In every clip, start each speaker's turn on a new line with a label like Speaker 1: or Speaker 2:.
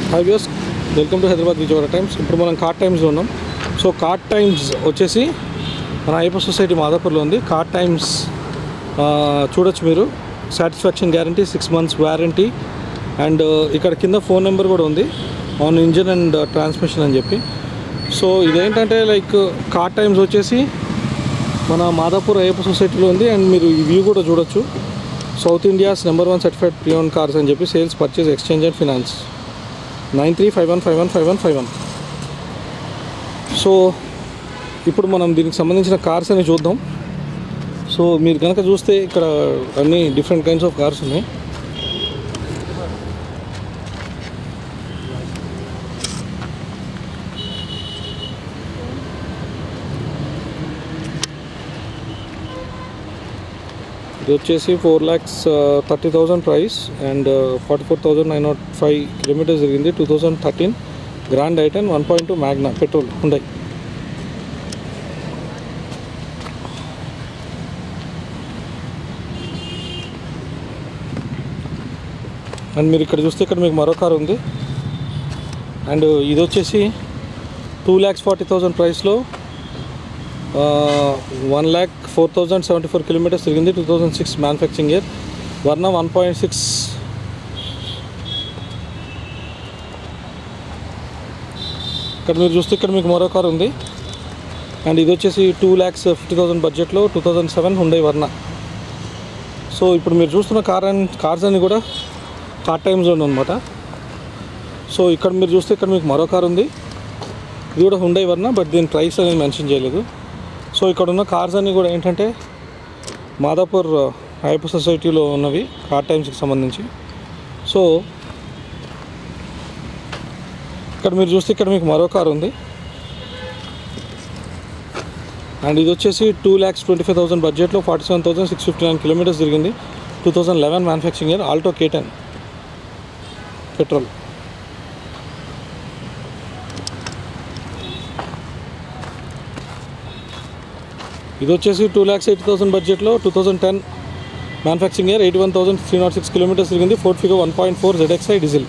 Speaker 1: high views welcome to Hyderabad Vijayawada Times ఇప్పుడు మనం cart టైమ్స్లో ఉన్నాం సో కార్ట్ టైమ్స్ వచ్చేసి మన అయ్యప్ప సొసైటీ మాదాపూర్లో ఉంది కార్ట్ టైమ్స్ ఆ, చూడొచ్చు మీరు satisfaction guarantee six months warranty and ఇక్కడ కింద ఫోన్ నెంబర్ కూడా ఉంది ఆన్ ఇంజిన్ అండ్ ట్రాన్స్మిషన్ అని చెప్పి సో ఇదేంటంటే లైక్ కార్ టైమ్స్ వచ్చేసి మన మాదాపూర్ అయ్యప్ప సొసైటీలో ఉంది అండ్ మీరు ఈ వ్యూ కూడా చూడొచ్చు South India's number one certified preowned cars అని చెప్పి sales purchase exchange and finance nine three five one five one five one five one so ఇప్పుడు మనం దీనికి సంబంధించిన కార్స్ అని చూద్దాం సో మీరు కనుక చూస్తే ఇక్కడ అన్ని డిఫరెంట్ కైండ్స్ ఆఫ్ కార్స్ ఉన్నాయి ఇది వచ్చేసి four lakhs thirty thousand price and forty four thousand nine nought five kilometres జరిగింది two thousand thirteen Grand i ten one point two Magna petrol ఉండాయి అండ్ మీరు ఇక్కడ చూస్తే ఇక్కడ మీకు మరో కార్ ఉంది అండ్ ఇది వచ్చేసి టూ ల్యాక్స్ ఫార్టీ థౌజండ్ ప్రైస్లో one lakh four thousand seventy four kilometres తిరిగింది two thousand six manufacturing year Verna one point six ఇక్కడ మీరు చూస్తే ఇక్కడ మీకు మరో కార్ ఉంది అండ్ ఇది వచ్చేసి టూ ల్యాక్స్ ఫిఫ్టీ థౌసండ్ బడ్జెట్లో two thousand seven Hyundai Verna so ఇప్పుడు మీరు చూస్తున్న కార్ అండ్ కార్స్ అన్ని కూడా కార్ టైమ్ జోన్ అనమాట సో ఇక్కడ మీరు చూస్తే ఇక్కడ మీకు మరో కార్ ఉంది ఇది కూడా హుండై వర్ణ బట్ దీని ప్రైస్ అనేది మెన్షన్ చేయలేదు సో ఇక్కడ ఉన్న కార్స్ అన్నీ కూడా ఏంటంటే మాదాపూర్ అయ్యప్ప సొసైటీలో ఉన్నవి కార్ టైమ్స్కి సంబంధించి సో ఇక్కడ మీరు చూస్తే ఇక్కడ మీకు మరో కార్ ఉంది అండ్ ఇది వచ్చేసి two lakhs twenty five thousand బడ్జెట్లో forty seven thousand six fifty nine kilometres తిరిగింది two thousand eleven manufacturing year Alto K ten petrol ఇది వచ్చేసి టూ ల్యాక్స్ ఎయిటీ థౌసండ్ బడ్జెట్లో two thousand ten manufacturing year eighty one thousand three nought six kilometres తిరిగింది Ford Figo one point four ZXI diesel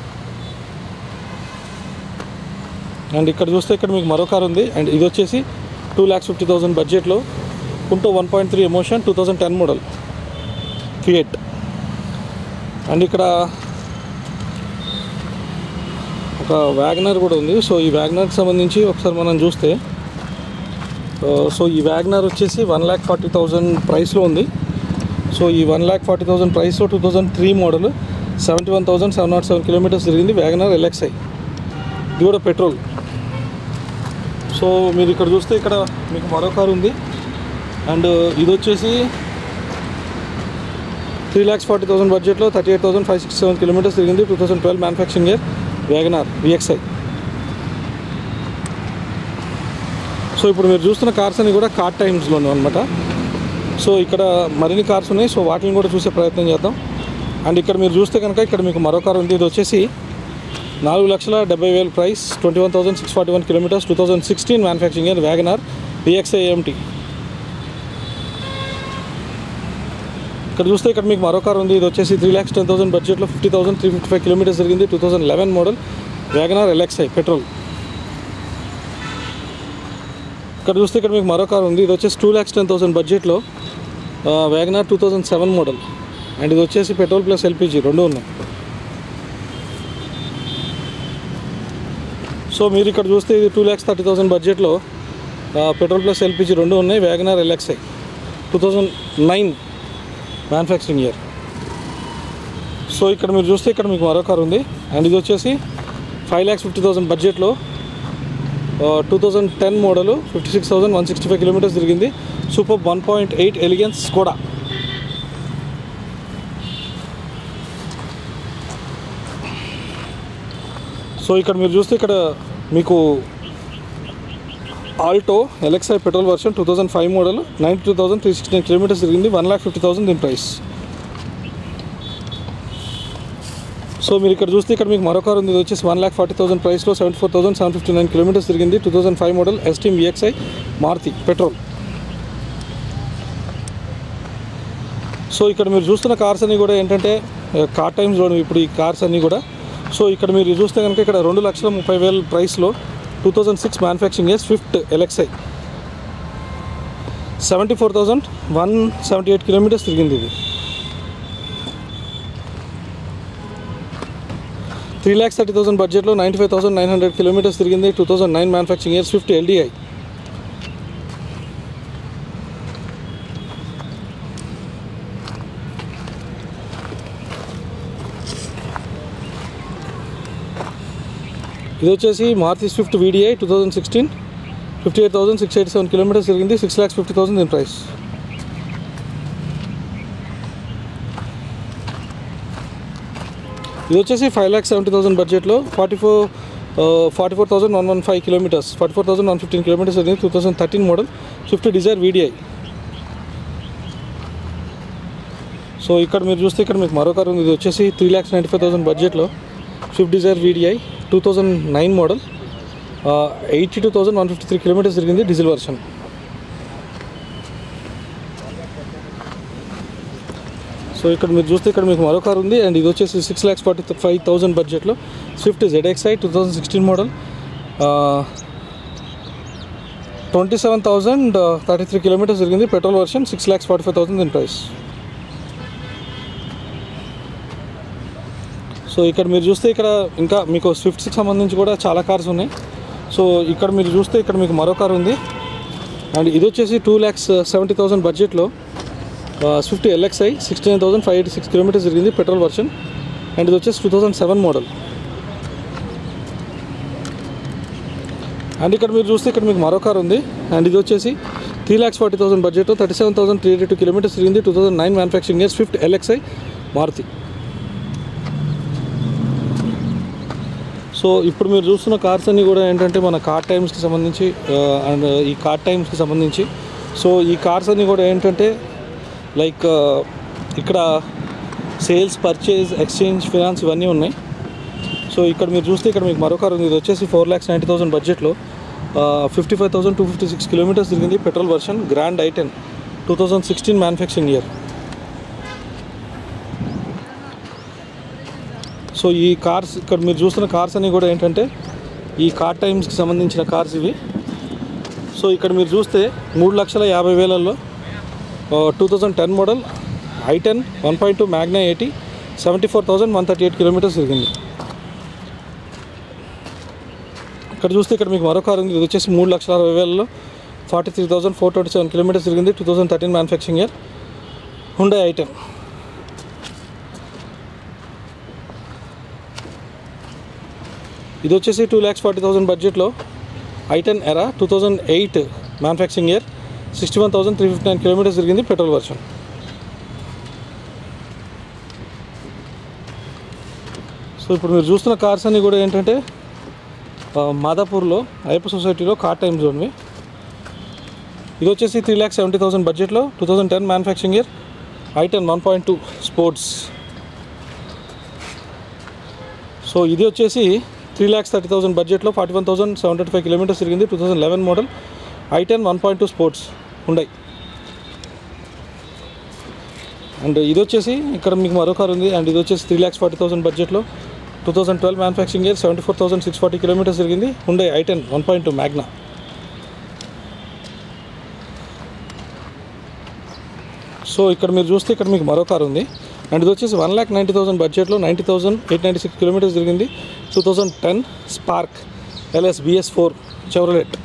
Speaker 1: and ఇక్కడ చూస్తే ఇక్కడ మీకు మరో car ఉంది అండ్ ఇది వచ్చేసి టూ ల్యాక్స్ ఫిఫ్టీ థౌసండ్ బడ్జెట్లో Punto one point three Emotion two thousand ten model Fiat and ఇక్కడ ఒక వ్యాగనర్ కూడా ఉంది సో ఈ వ్యాగనర్కి సంబంధించి ఒకసారి మనం చూస్తే ఆ, సో ఈ వ్యాగనర్ వచ్చేసి వన్ ల్యాక్ ఫార్టీ థౌజండ్ ప్రైస్లో ఉంది సో ఈ వన్ ల్యాక్ ఫార్టీ థౌసండ్ ప్రైస్లో two thousand three model seventy one thousand seven nought seven kilometres తిరిగింది వ్యాగనర్ ఎల్ఎక్స్ఐ ఇది కూడా పెట్రోల్ సో మీరు ఇక్కడ చూస్తే ఇక్కడ మీకు మరో కారు ఉంది అండ్ ఇది వచ్చేసి త్రీ ల్యాక్స్ ఫార్టీ థౌసండ్ బడ్జెట్లో thirty eight thousand five six seven kilometres తిరిగింది two thousand twelve manufacturing year Wagon R VXI so ఇప్పుడు మీరు చూస్తున్న కార్స్ అన్ని కూడా కార్ టైమ్స్లోనే అనమాట సో ఇక్కడ మరిన్ని కార్స్ ఉన్నాయి సో వాటిని కూడా చూసే ప్రయత్నం చేద్దాం అండ్ ఇక్కడ మీరు చూస్తే కనుక ఇక్కడ మీకు మరో కార్ ఉంది ఇది వచ్చేసి నాలుగు లక్షల డెబ్బై వేల price twenty one thousand six forty one kilometres two thousand sixteen manufacturing year Wagon R VXI AMT ఇక్కడ చూస్తే ఇక్కడ మీకు మరో కార్ ఉంది ఇది వచ్చేసి త్రీ ల్యాక్స్ టెన్ థౌసండ్ బడ్జెట్లో fifty thousand three fifty five kilometres జరిగింది two thousand eleven model Wagon R LXI petrol ఇక్కడ చూస్తే ఇక్కడ మీకు మరో కార్ ఉంది ఇది వచ్చేసి టూ ల్యాక్స్ టెన్ థౌసండ్ బడ్జెట్లో Wagon R two thousand seven model and ఇది వచ్చేసి పెట్రోల్ ప్లస్ ఎల్పిజి రెండు ఉన్నాయి సో మీరు ఇక్కడ చూస్తే ఇది టూ ల్యాక్స్ థర్టీ థౌసండ్ బడ్జెట్లో పెట్రోల్ ప్లస్ ఎల్పిజి రెండు ఉన్నాయి Wagon R LXI two thousand nine manufacturing year so ఇక్కడ మీరు చూస్తే ఇక్కడ మీకు మరో కార్ ఉంది అండ్ ఇది వచ్చేసి ఫైవ్ ల్యాక్స్ ఫిఫ్టీ థౌసండ్ బడ్జెట్లో two thousand ten model fifty six thousand one sixty five kilometres తిరిగింది super one point eight elegance కూడా సో ఇక్కడ మీరు చూస్తే ఇక్కడ మీకు Alto LXI petrol version two thousand five model ninety two thousand three sixty nine kilometres తిరిగింది one lakh fifty thousand దీని price so మీరు ఇక్కడ చూస్తే ఇక్కడ మీకు మరో కార్ ఉంది ఇది వచ్చేసి వన్ ల్యాక్ ఫార్టీ థౌసండ్ ప్రైస్లో seventy four thousand seven fifty nine kilometres తిరిగింది two thousand five model Esteem VXI Maruti petrol so ఇక్కడ మీరు చూస్తున్న కార్స్ అన్నీ కూడా ఏంటంటే కార్ టైమ్స్లో ఇప్పుడు ఈ కార్స్ అన్నీ కూడా సో ఇక్కడ మీరు చూస్తే కనుక ఇక్కడ రెండు లక్షల ముప్పై వేల ప్రైస్లో two thousand six manufacturing year Swift LXI seventy four thousand one seventy eight kilometres తిరిగింది ఇది త్రీ ల్యాక్స్ థర్టీ థౌసండ్ బడ్జెట్లో ninety five thousand nine hundred kilometres తిరిగింది two thousand nine manufacturing year Swift LDI ఇది వచ్చేసి Maruti Swift VDI two thousand sixteen fifty eight thousand six eighty seven kilometres తిరిగింది six lakhs fifty thousand దీని price ఇది వచ్చేసి five lakhs seventy thousand బడ్జెట్లో forty four forty four thousand one one five kilometres forty four thousand one fifteen kilometres తిరిగింది two thousand thirteen model Swift Dzire VDI so ఇక్కడ మీరు చూస్తే ఇక్కడ మీకు మరో కారు ఉంది ఇది వచ్చేసి three lakhs ninety five thousand బడ్జెట్లో Swift Dzire VDI two thousand nine model eighty two thousand one fifty three kilometres తిరిగింది డీజిల్ వర్షన్ సో ఇక్కడ మీరు చూస్తే ఇక్కడ మీకు మరో కారు ఉంది అండ్ ఇది వచ్చేసి six lakhs forty five thousand బడ్జెట్లో Swift ZXI two thousand sixteen model twenty seven thousand thirty three kilometres తిరిగింది petrol version six lakhs forty five thousand దీని ప్రైస్ సో ఇక్కడ మీరు చూస్తే ఇక్కడ ఇంకా మీకు స్విఫ్ట్స్కి సంబంధించి కూడా చాలా కార్స్ ఉన్నాయి సో ఇక్కడ మీరు చూస్తే ఇక్కడ మీకు మరో కార్ ఉంది అండ్ ఇది వచ్చేసి టూ ల్యాక్స్ సెవెంటీ థౌసండ్ బడ్జెట్లో Swift LXI sixty nine thousand five eighty six kilometres తిరిగింది పెట్రోల్ వర్షన్ అండ్ ఇది వచ్చేసి two thousand seven model and ఇక్కడ మీరు చూస్తే ఇక్కడ మీకు మరో కార్ ఉంది అండ్ ఇది వచ్చేసి three lakhs forty thousand budget thirty seven thousand three eighty two kilometres తిరిగింది two thousand nine manufacturing year Swift LXI Maruti so ఇప్పుడు మీరు చూస్తున్న కార్స్ అన్నీ కూడా ఏంటంటే మన కార్ టైమ్స్కి సంబంధించి అండ్ ఈ కార్ టైమ్స్కి సంబంధించి సో ఈ కార్స్ అన్నీ కూడా ఏంటంటే లైక్ ఇక్కడ సేల్స్ పర్చేజ్ ఎక్స్చేంజ్ ఫినాన్స్ ఇవన్నీ ఉన్నాయి సో ఇక్కడ మీరు చూస్తే ఇక్కడ మీకు మరో కార్ ఉంది ఇది వచ్చేసి ఫోర్ ల్యాక్స్ నైంటీ థౌసండ్ బడ్జెట్లో fifty five thousand two fifty six kilometres తిరిగింది petrol version Grand i ten two thousand sixteen manufacturing year so ఈ కార్స్ ఇక్కడ మీరు చూస్తున్న కార్స్ అన్నీ కూడా ఏంటంటే ఈ కార్ టైమ్స్కి సంబంధించిన కార్స్ ఇవి సో ఇక్కడ మీరు చూస్తే మూడు లక్షల యాభై వేలల్లో two thousand ten model i ten one point two Magna eighty seventy four thousand one thirty eight kilometres తిరిగింది ఇక్కడ చూస్తే ఇక్కడ మీకు మరో కార్ ఉంది ఇది వచ్చేసి మూడు లక్షల అరవై వేలలో forty three thousand four twenty seven kilometres తిరిగింది two thousand thirteen manufacturing year Hyundai i ten ఇది వచ్చేసి టూ ల్యాక్స్ ఫార్టీ థౌసండ్ బడ్జెట్లో i ten Era two thousand eight manufacturing year sixty one thousand three fifty nine kilometres తిరిగింది petrol version so ఇప్పుడు మీరు చూస్తున్న cars అన్నీ కూడా ఏంటంటే ఆ, మాదాపూర్లో అయ్యప్ప సొసైటీలో కార్ టైమ్ జోన్వి ఇది వచ్చేసి త్రీ ల్యాక్స్ సెవెంటీ థౌసండ్ బడ్జెట్లో two thousand ten manufacturing year i ten one point two Sports so ఇది వచ్చేసి త్రీ ల్యాక్స్ థర్టీ థౌసండ్ బడ్జెట్లో forty one thousand seven five kilometres తిరిగింది two thousand eleven model i ten one point two Sports ఉన్నాయి and ఇది వచ్చేసి ఇక్కడ మీకు మరో కార్ ఉంది అండ్ ఇది వచ్చేసి త్రీ ల్యాక్స్ ఫార్టీ థౌసండ్ బడ్జెట్లో two thousand twelve manufacturing year seventy four thousand six forty kilometres తిరిగింది Hyundai i ten one point two Magna so ఇక్కడ మీరు చూస్తే ఇక్కడ మీకు మరో కార్ ఉంది అండ్ ఇది వచ్చేసి వన్ ల్యాక్ నైంటీ థౌసండ్ బడ్జెట్లో ninety thousand eight ninety six kilometres తిరిగింది two thousand ten Spark LS BS four Chevrolet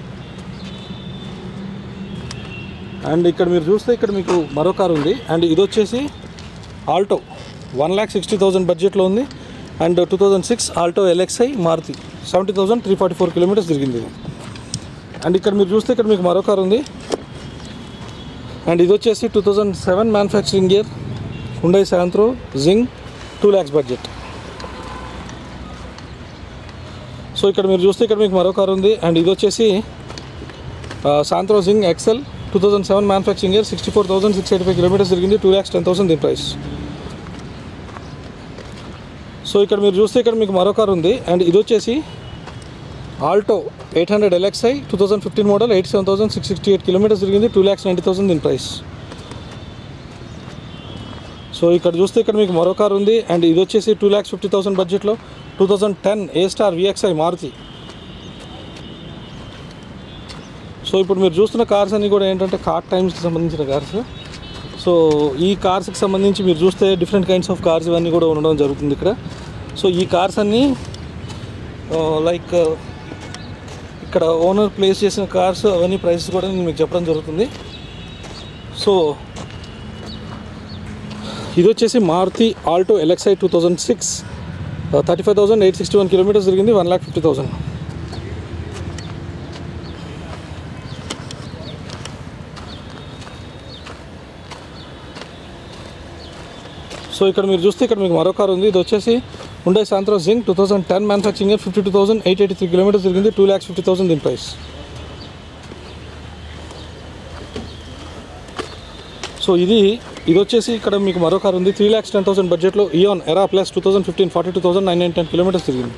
Speaker 1: and ఇక్కడ మీరు చూస్తే ఇక్కడ మీకు మరో కార్ ఉంది అండ్ ఇది వచ్చేసి Alto one lakh sixty thousand బడ్జెట్లో ఉంది and two thousand six Alto LXI Maruti seventy thousand three forty four kilometres తిరిగింది ఇది అండ్ ఇక్కడ మీరు చూస్తే ఇక్కడ మీకు మరో కార్ ఉంది అండ్ ఇది వచ్చేసి two thousand seven manufacturing year Hyundai Santro Xing two lakhs budget so ఇక్కడ మీరు చూస్తే ఇక్కడ మీకు మరో కార్ ఉంది అండ్ ఇది వచ్చేసి Santro Xing XL two thousand seven manufacturing year sixty four thousand six eighty five kilometres తిరిగింది టూ ల్యాక్స్ టెన్ థౌసండ్ దీని ప్రైస్ సో ఇక్కడ మీరు చూస్తే ఇక్కడ మీకు మరో కార్ ఉంది అండ్ ఇది వచ్చేసి Alto eight hundred LXI two thousand fifteen model eighty seven thousand six sixty eight kilometres తిరిగింది టూ ల్యాక్స్ నైంటీ థౌసండ్ దీని ప్రైస్ సో సో ఇక్కడ చూస్తే ఇక్కడ మీకు మరో కార్ ఉంది అండ్ ఇది వచ్చేసి టూ ల్యాక్స్ ఫిఫ్టీ థౌసండ్ బడ్జెట్లో two thousand ten A star VXI Maruti so ఇప్పుడు మీరు చూస్తున్న కార్స్ అన్నీ కూడా ఏంటంటే కార్ టైమ్స్కి సంబంధించిన కార్స్ సో ఈ కార్స్కి సంబంధించి మీరు చూస్తే డిఫరెంట్ కైండ్స్ ఆఫ్ కార్స్ ఇవన్నీ కూడా ఉండడం జరుగుతుంది ఇక్కడ సో ఈ కార్స్ అన్నీ లైక్ ఇక్కడ ఓనర్ ప్లేస్ చేసిన కార్స్ అవన్నీ ప్రైసెస్ కూడా నేను మీకు చెప్పడం జరుగుతుంది సో ఇది వచ్చేసి Maruti Alto LXi two thousand six thirty five thousand eight sixty one kilometres తిరిగింది one lakh fifty thousand so ఇక్కడ మీరు చూస్తే ఇక్కడ మీకు మరో కార్ ఉంది ఇది వచ్చేసి ఉండే Santro Xing two thousand ten manufacturing fifty two thousand eight eighty three kilometres తిరిగింది టూ ల్యాక్స్ ఫిఫ్టీ థౌసండ్ దీని ప్రైస్ సో ఇది ఇది వచ్చేసి ఇక్కడ మీకు మరో కార్ ఉంది త్రీ ల్యాక్స్ టెన్ థౌసండ్ బడ్జెట్లో Eon Era plus two thousand fifteen forty two thousand nine nine ten kilometres తిరిగింది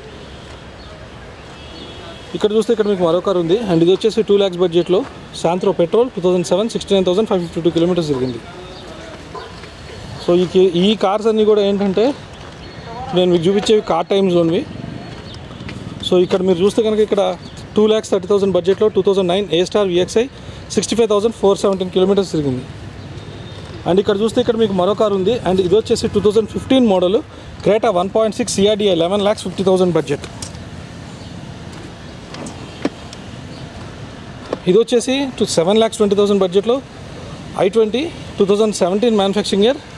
Speaker 1: ఇక్కడ చూస్తే ఇక్కడ మీకు మరో కార్ ఉంది అండ్ ఇది వచ్చేసి టూ ల్యాక్స్ బడ్జెట్లో Santro petrol two thousand seven sixty nine thousand five fifty two kilometres తిరిగింది సో ఈ కే- ఈ కార్స్ అన్నీ కూడా ఏంటంటే నేను మీకు చూపించేవి కార్ టైమ్ జోన్వి సో ఇక్కడ మీరు చూస్తే కనుక ఇక్కడ టూ ల్యాక్స్ థర్టీ థౌసండ్ బడ్జెట్లో two thousand nine A star VXi sixty five thousand four seventeen kilometres తిరిగింది అండ్ ఇక్కడ చూస్తే ఇక్కడ మీకు మరో కార్ ఉంది అండ్ ఇది వచ్చేసి two thousand fifteen model Creta one point six CRDi eleven lakhs fifty thousand budget ఇది వచ్చేసి two seven lakhs twenty thousand బడ్జెట్లో i twenty two thousand seventeen manufacturing year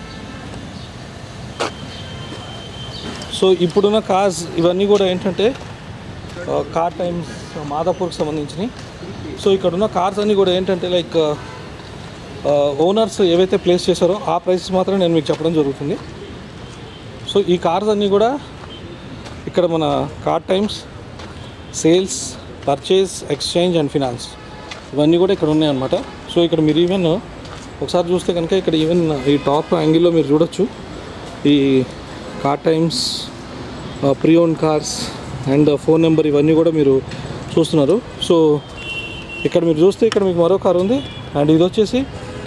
Speaker 1: so ఇప్పుడున్న కార్స్ ఇవన్నీ కూడా ఏంటంటే ఆ, కార్ టైమ్స్ మాదాపూర్కి సంబంధించినవి సో ఇక్కడ ఉన్న కార్స్ అన్నీ కూడా ఏంటంటే లైక్ ఆ, ఓనర్స్ ఏవైతే ప్లేస్ చేశారో ఆ ప్రైసెస్ మాత్రం నేను మీకు చెప్పడం జరుగుతుంది సో ఈ కార్స్ అన్నీ కూడా ఇక్కడ మన Car Times sales purchase exchange and finance ఇవన్నీ కూడా ఇక్కడ ఉన్నాయన్నమాట సో ఇక్కడ మీరు ఈవెన్ ఒకసారి చూస్తే కనుక ఇక్కడ ఈవెన్ ఈ టాప్ యాంగిల్లో మీరు చూడొచ్చు ఈ Car Times pre own cars and phone number ఇవన్నీ కూడా మీరు చూస్తున్నారు సో ఇక్కడ మీరు చూస్తే ఇక్కడ మీకు మరో కార్ ఉంది అండ్ ఇది వచ్చేసి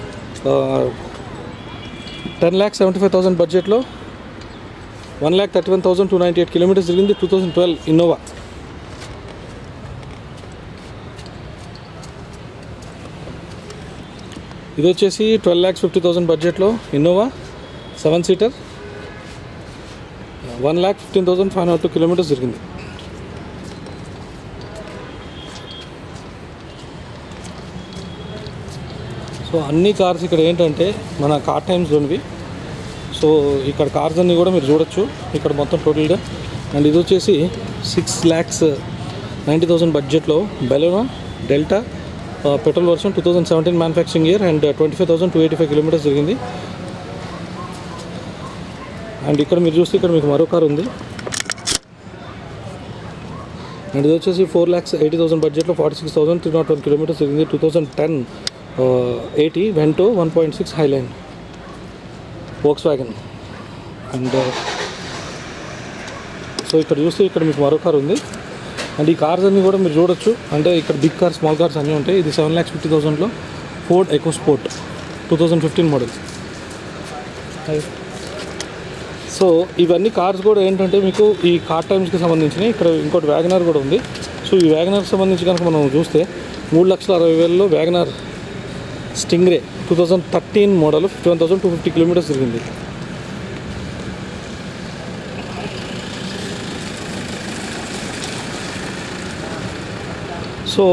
Speaker 1: ten lakh seventy five thousand బడ్జెట్లో one lakh thirty one thousand two ninety eight kilometres తిరిగింది టూ థౌసండ్ ట్వెల్వ్ ఇన్నోవా ఇది వచ్చేసి ట్వెల్వ్ ల్యాక్స్ ఫిఫ్టీ థౌసండ్ బడ్జెట్లో Innova seven seater one lakh fifteen thousand five hundred two kilometres తిరిగింది so అన్ని cars ఇక్కడ ఏంటంటే మన కార్ టైమ్స్ జోన్వి సో ఇక్కడ కార్స్ అన్నీ కూడా మీరు చూడొచ్చు ఇక్కడ మొత్తం టోటల్గా అండ్ ఇది వచ్చేసి సిక్స్ ల్యాక్స్ నైంటీ థౌసండ్ బడ్జెట్లో Baleno Delta petrol version two thousand seventeen manufacturing year and twenty five thousand two eighty five kilometres జరిగింది అండ్ ఇక్కడ మీరు చూస్తే ఇక్కడ మీకు మరో కార్ ఉంది అండ్ ఇది వచ్చేసి ఫోర్ ల్యాక్స్ ఎయిటీ థౌసండ్ బడ్జెట్లో forty six thousand three nought one kilometres జరిగింది two thousand ten eighty Vento one point six Highline Volkswagen and so ఇక్కడ చూస్తే ఇక్కడ మీకు మరో కార్ ఉంది అండ్ ఈ కార్స్ అన్నీ కూడా మీరు చూడొచ్చు అంటే ఇక్కడ బిగ్ కార్స్ స్మాల్ కార్స్ అన్నీ ఉంటాయి ఇది సెవెన్ ల్యాక్స్ ఫిఫ్టీ థౌసండ్లో Ford EcoSport two thousand fifteen model so ఇవన్నీ కార్స్ కూడా ఏంటంటే మీకు ఈ కార్ టైమ్స్కి సంబంధించినవి ఇక్కడ ఇంకోటి వ్యాగనర్ కూడా ఉంది సో ఈ వ్యాగనర్కి సంబంధించి కనుక మనం చూస్తే మూడు లక్షల అరవై వేలలో Wagon R Stingray two thousand thirteen model fifty one thousand two fifty kilometres తిరిగింది సో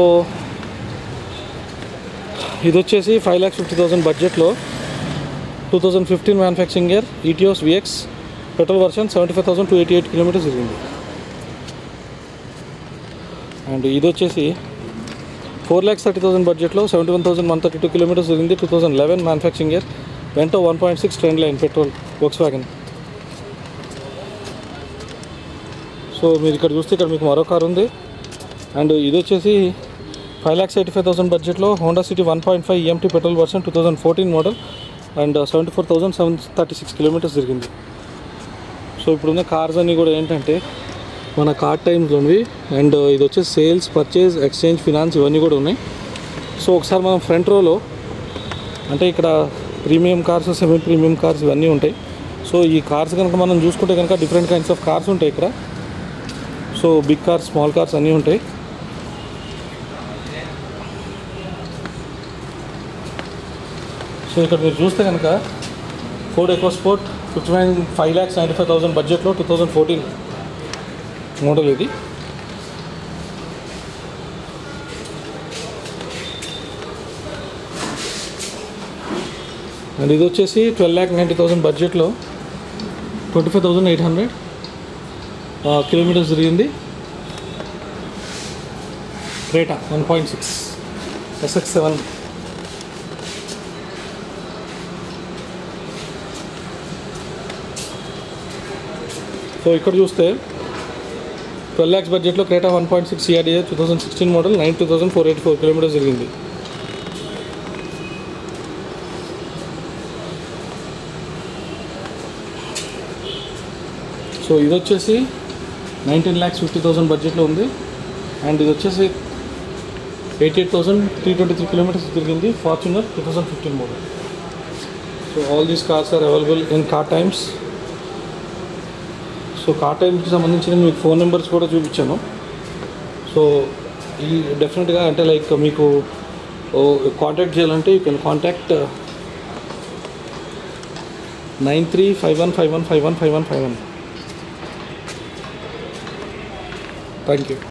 Speaker 1: ఇది వచ్చేసి ఫైవ్ ల్యాక్స్ ఫిఫ్టీ థౌసండ్ బడ్జెట్లో two thousand fifteen manufacturing year Etios VX petrol version seventy five thousand two eighty eight kilometres తిరిగింది and ఇది వచ్చేసి four lakhs thirty thousand బడ్జెట్లో seventy one thousand one thirty two kilometres తిరిగింది two thousand eleven manufacturing year Vento one point six Trendline petrol Waqf Volkswagen so మీరు ఇక్కడ చూస్తే ఇక్కడ మీకు మరో కార్ ఉంది అండ్ ఇది వచ్చేసి five lakhs eighty five thousand బడ్జెట్లో Honda City one point five EMT petrol version two thousand fourteen model and seventy four thousand seven thirty six kilometres తిరిగింది సో ఇప్పుడున్న కార్స్ అన్నీ కూడా ఏంటంటే మన కార్ టైమ్స్లోనివి అండ్ ఇది వచ్చేసి సేల్స్ పర్చేజ్ ఎక్స్చేంజ్ ఫినాన్స్ ఇవన్నీ కూడా ఉన్నాయి సో ఒకసారి మనం ఫ్రంట్ రోలో అంటే ఇక్కడ premium cars semi premium cars ఇవన్నీ ఉంటాయి సో ఈ కార్స్ కనుక మనం చూసుకుంటే కనుక డిఫరెంట్ కైండ్స్ ఆఫ్ కార్స్ ఉంటాయి ఇక్కడ so big cars small cars అన్నీ ఉంటాయి సో ఇక్కడ మీరు చూస్తే కనుక Ford EcoSport fifty nine five lakhs ninety five thousand బడ్జెట్లో టూ థౌజండ్ ఫోర్టీన్ మోడల్ ఇది అండ్ ఇది వచ్చేసి ట్వెల్వ్ ల్యాక్ నైంటీ థౌసండ్ బడ్జెట్లో twenty five thousand eight hundred kilometres తిరిగింది Creta one point six SX seven so ఇక్కడ చూస్తే ట్వెల్వ్ ల్యాక్స్ బడ్జెట్లో Creta one point six CRDi two thousand sixteen model nine two thousand four eighty four kilometres జరిగింది so ఇది వచ్చేసి nineteen lakhs fifty thousand బడ్జెట్లో ఉంది and ఇది వచ్చేసి eighty eight thousand three twenty three kilometres తిరిగింది Fortuner two thousand fifteen model so all these cars are available in Car Times so Car టైమ్కి సంబంధించిన మీకు ఫోన్ నెంబర్స్ కూడా చూపించాను సో ఈ డెఫినెట్గా అంటే లైక్ మీకు కాంటాక్ట్ చేయాలంటే you can contact nine three five one five one five one five one five one thank you